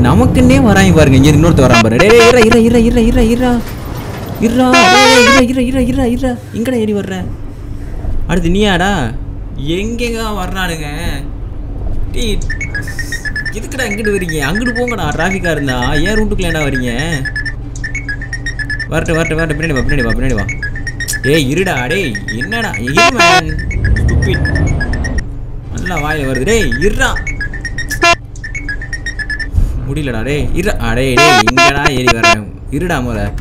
நமக்குன்னே வராங்க பாருங்க இங்க இன்னொருத்த வரான் பாரு டேய் டேய், இர இர இர இர இர இர இர இர இர இர இர இர எங்கடா ஏறி வர்ற அடுத்து நீயாடா எங்கெங்க வர்றானுங்க டேய் எதுக்குடா இங்கிட்டு வரீங்க அங்கிட்டு போங்கடா டிராஃபிக்காக இருந்தா ஏன் ரூட்டுக்குள்ள என்ன வரீங்க வரட்டு வரட்டு வரட்டு பின்னாடி வா பின்னாடி வா பின்னாடி வா ஏய் இருடா டேய் என்னடா இரு மேன் ஸ்டூபிட் நல்லா வாயில வருது டேய் இருடா முடியலடா டேய் இரு அடே டேய் எங்கடா ஏறி வரேன் இருடா முத